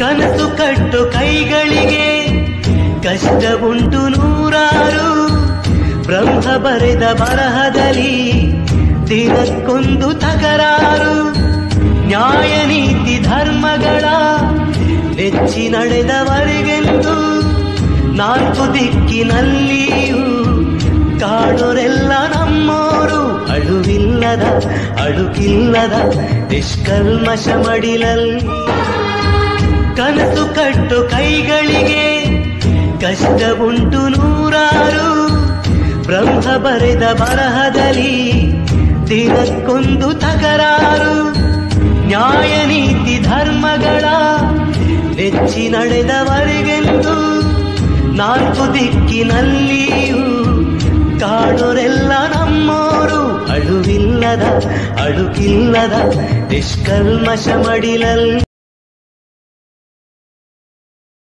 ಕನಸು ಕಟ್ಟು ಕೈಗಳಿಗೆ ಕಷ್ಟ ಉಂಟು ನೂರಾರು ಬ್ರಹ್ಮ ಬರೆದ ಬರಹದಲ್ಲಿ ದಿನಕ್ಕೊಂದು ತಕರಾರು ನ್ಯಾಯ ನೀತಿ ಧರ್ಮಗಳ ನೆಚ್ಚಿ ನಡೆದವರಿಗೆಂದು ನಾಲ್ಕು ದಿಕ್ಕಿನಲ್ಲಿಯೂ ಕಾಡೋರೆಲ್ಲ ನಮ್ಮೋರು ಅಳುವಿಲ್ಲದ ಅಳುಕಿಲ್ಲದ ನಿಷ್ಕಲ್ಮಶ ಮಡಿಲಲ್ಲಿ ಕನಸು ಕಟ್ಟು ಕೈಗಳಿಗೆ ಕಷ್ಟ ಉಂಟು ನೂರಾರು ಬ್ರಹ್ಮ ಬರೆದ ಬರಹದಲ್ಲಿ ದಿನಕ್ಕೊಂದು ತಕರಾರು ನ್ಯಾಯ ನೀತಿ ಧರ್ಮಗಳ ನೆಚ್ಚಿ ನಡೆದವರಿಗೆಂದು ನಾಲ್ಕು ದಿಕ್ಕಿನಲ್ಲಿಯೂ ಕಾಡೋರೆಲ್ಲ ನಮ್ಮೋರು ಅಳುವಿಲ್ಲದ ಅಳುಕಿಲ್ಲದ ನಿಷ್ಕಲ್ಮಶ ಮಡಿಲಲ್ಲಿ